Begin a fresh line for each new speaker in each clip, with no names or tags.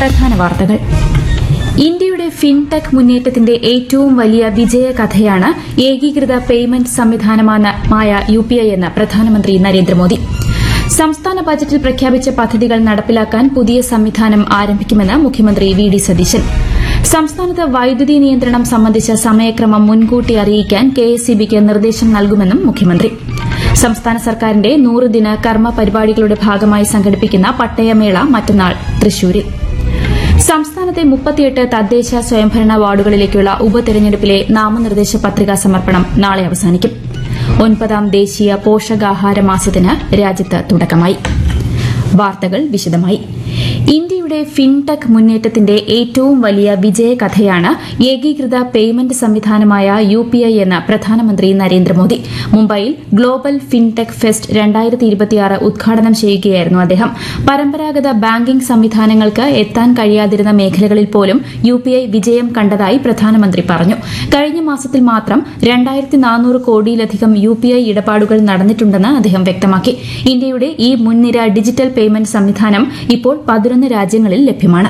പ്രധാന വാർത്തകൾ ഇന്ത്യയുടെ ഫിൻടെക് മുന്നേറ്റത്തിന്റെ ഏറ്റവും വലിയ വിജയകഥയാണ് ഏകീകൃത പേയ്മെന്റ് സംവിധാനമായ യു പി ഐ എന്ന് പ്രധാനമന്ത്രി നരേന്ദ്രമോദി സംസ്ഥാന ബജറ്റിൽ പ്രഖ്യാപിച്ച പദ്ധതികൾ നടപ്പിലാക്കാൻ പുതിയ സംവിധാനം ആരംഭിക്കുമെന്ന് മുഖ്യമന്ത്രി വി ഡി സതീശൻ സംസ്ഥാനത്ത് വൈദ്യുതി നിയന്ത്രണം സംബന്ധിച്ച സമയക്രമം മുൻകൂട്ടി അറിയിക്കാൻ കെഎസ്ഇബിക്ക് നിർദ്ദേശം നൽകുമെന്നും മുഖ്യമന്ത്രി സംസ്ഥാന സർക്കാരിന്റെ നൂറ് ദിന കർമ്മ പരിപാടികളുടെ ഭാഗമായി സംഘടിപ്പിക്കുന്ന പട്ടയമേള മറ്റന്നാൾ തൃശൂരിൽ സംസ്ഥാനത്തെ മുപ്പത്തിയെട്ട് തദ്ദേശ സ്വയംഭരണ വാർഡുകളിലേക്കുള്ള ഉപതെരഞ്ഞെടുപ്പിലെ നാമനിർദ്ദേശ പത്രികാ സമർപ്പണം നാളെ അവസാനിക്കും ഒൻപതാം ദേശീയ പോഷകാഹാര മാസത്തിന് രാജ്യത്ത് തുടക്കമായി വാർത്തകൾ വിശദമായി ഇന്ത്യയുടെ ഫിൻടെക് മുന്നേറ്റത്തിന്റെ ഏറ്റവും വലിയ വിജയകഥയാണ് ഏകീകൃത പേയ്മെന്റ് സംവിധാനമായ യു പി ഐ എന്ന് പ്രധാനമന്ത്രി നരേന്ദ്രമോദി മുംബൈയിൽ ഗ്ലോബൽ ഫിൻടെക് ഫെസ്റ്റ് രണ്ടായിരത്തി ഇരുപത്തിയാറ് ഉദ്ഘാടനം ചെയ്യുകയായിരുന്നു അദ്ദേഹം പരമ്പരാഗത ബാങ്കിംഗ് സംവിധാനങ്ങൾക്ക് എത്താൻ കഴിയാതിരുന്ന മേഖലകളിൽ പോലും യു പി ഐ വിജയം കണ്ടതായി പ്രധാനമന്ത്രി പറഞ്ഞു കഴിഞ്ഞ മാസത്തിൽ മാത്രം രണ്ടായിരത്തി നാനൂറ് കോടിയിലധികം യു പി ഐ ഇടപാടുകൾ നടന്നിട്ടുണ്ടെന്ന് അദ്ദേഹം വ്യക്തമാക്കി ഇന്ത്യയുടെ ഈ മുൻനിര ഡിജിറ്റൽ പേയ്മെന്റ് സംവിധാനം ഇപ്പോൾ പതിനൊന്ന് രാജ്യങ്ങളിൽ ലഭ്യമാണ്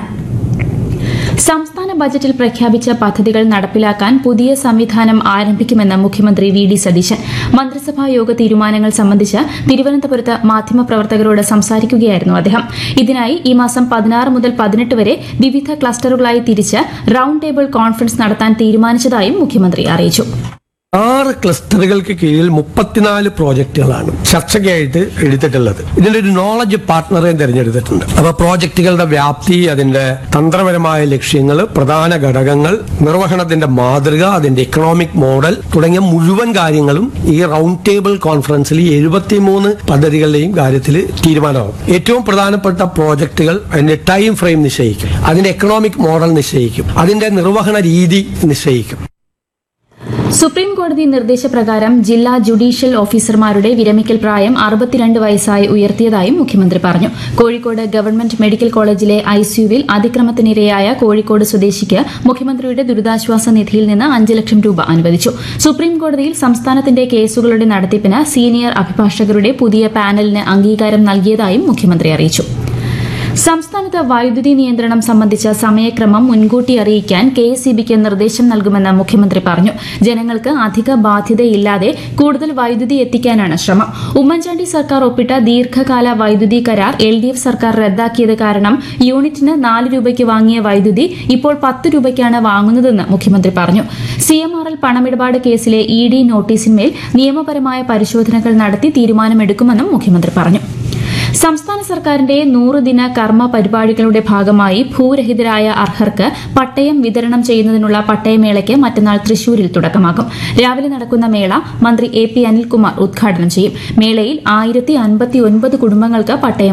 സംസ്ഥാന ബജറ്റിൽ പ്രഖ്യാപിച്ച പദ്ധതികൾ നടപ്പിലാക്കാൻ പുതിയ സംവിധാനം ആരംഭിക്കുമെന്ന് മുഖ്യമന്ത്രി വി ഡി സതീശൻ മന്ത്രിസഭാ യോഗ തീരുമാനങ്ങൾ സംബന്ധിച്ച് തിരുവനന്തപുരത്ത് മാധ്യമപ്രവർത്തകരോട് സംസാരിക്കുകയായിരുന്നു അദ്ദേഹം ഇതിനായി ഈ മാസം പതിനാറ് മുതൽ പതിനെട്ട് വരെ വിവിധ ക്ലസ്റ്ററുകളായി തിരിച്ച് റൌണ്ട് ടേബിൾ കോൺഫറൻസ് നടത്താൻ തീരുമാനിച്ചതായും മുഖ്യമന്ത്രി അറിയിച്ചു
ആറ് ക്ലസ്റ്ററുകൾക്ക് കീഴിൽ മുപ്പത്തിനാല് പ്രോജക്റ്റുകളാണ് ചർച്ചയ്ക്കായിട്ട് എടുത്തിട്ടുള്ളത് ഇതിന്റെ ഒരു നോളജ് പാർട്ട്ണറെ തിരഞ്ഞെടുത്തിട്ടുണ്ട് അപ്പൊ പ്രോജക്റ്റുകളുടെ വ്യാപ്തി അതിന്റെ തന്ത്രപരമായ ലക്ഷ്യങ്ങൾ പ്രധാന ഘടകങ്ങൾ നിർവഹണത്തിന്റെ മാതൃക അതിന്റെ എക്കണോമിക് മോഡൽ തുടങ്ങിയ മുഴുവൻ കാര്യങ്ങളും ഈ റൗണ്ട് ടേബിൾ കോൺഫറൻസിൽ ഈ എഴുപത്തിമൂന്ന് പദ്ധതികളുടെയും കാര്യത്തിൽ തീരുമാനമാകും ഏറ്റവും പ്രധാനപ്പെട്ട പ്രോജക്റ്റുകൾ അതിന്റെ ടൈം ഫ്രെയിം നിശ്ചയിക്കും അതിന്റെ എക്കണോമിക് മോഡൽ നിശ്ചയിക്കും അതിന്റെ നിർവഹണ രീതി നിശ്ചയിക്കും
സുപ്രീം കോടതി നിർദ്ദേശപ്രകാരം ജില്ലാ ജുഡീഷ്യൽ ഓഫീസർമാരുടെ വിരമിക്കൽ പ്രായം അറുപത്തിരണ്ട് വയസ്സായി ഉയർത്തിയതായും മുഖ്യമന്ത്രി പറഞ്ഞു കോഴിക്കോട് ഗവൺമെന്റ് മെഡിക്കൽ കോളേജിലെ ഐസിയുവിൽ അതിക്രമത്തിനിരയായ കോഴിക്കോട് സ്വദേശിക്ക് മുഖ്യമന്ത്രിയുടെ ദുരിതാശ്വാസ നിധിയിൽ നിന്ന് അഞ്ച് ലക്ഷം രൂപ അനുവദിച്ചു സുപ്രീം കോടതിയിൽ സംസ്ഥാനത്തിന്റെ കേസുകളുടെ നടത്തിപ്പിന് സീനിയർ അഭിഭാഷകരുടെ പുതിയ പാനലിന് അംഗീകാരം നൽകിയതായും മുഖ്യമന്ത്രി അറിയിച്ചു സംസ്ഥാനത്ത് വൈദ്യുതി നിയന്ത്രണം സംബന്ധിച്ച സമയക്രമം മുൻകൂട്ടി അറിയിക്കാൻ കെ എസ് ഇ നിർദ്ദേശം നൽകുമെന്ന് മുഖ്യമന്ത്രി പറഞ്ഞു ജനങ്ങൾക്ക് അധിക ബാധ്യതയില്ലാതെ കൂടുതൽ വൈദ്യുതി എത്തിക്കാനാണ് ശ്രമം ഉമ്മൻചാണ്ടി സർക്കാർ ഒപ്പിട്ട ദീർഘകാല വൈദ്യുതി കരാർ എൽ ഡി എഫ് സർക്കാർ റദ്ദാക്കിയത് കാരണം യൂണിറ്റിന് നാല് രൂപയ്ക്ക് വാങ്ങിയ വൈദ്യുതി ഇപ്പോൾ പത്ത് രൂപയ്ക്കാണ് വാങ്ങുന്നതെന്ന് മുഖ്യമന്ത്രി പറഞ്ഞു സി എം ആർ എൽ പണമിടപാട് കേസിലെ ഇ ഡി നോട്ടീസിന്മേൽ നിയമപരമായ പരിശോധനകൾ നടത്തി തീരുമാനമെടുക്കുമെന്നും മുഖ്യമന്ത്രി പറഞ്ഞു സംസ്ഥാന സർക്കാരിന്റെ നൂറ് ദിന കർമ്മ പരിപാടികളുടെ ഭാഗമായി ഭൂരഹിതരായ അർഹർക്ക് പട്ടയം വിതരണം ചെയ്യുന്നതിനുള്ള പട്ടയമേളയ്ക്ക് മറ്റന്നാൾ തൃശൂരിൽ തുടക്കമാകും രാവിലെ നടക്കുന്ന മേള മന്ത്രി എ പി അനിൽകുമാർ ഉദ്ഘാടനം ചെയ്യും മേളയിൽ ആയിരത്തി അൻപത്തി ഒൻപത് കുടുംബങ്ങൾക്ക് പട്ടയം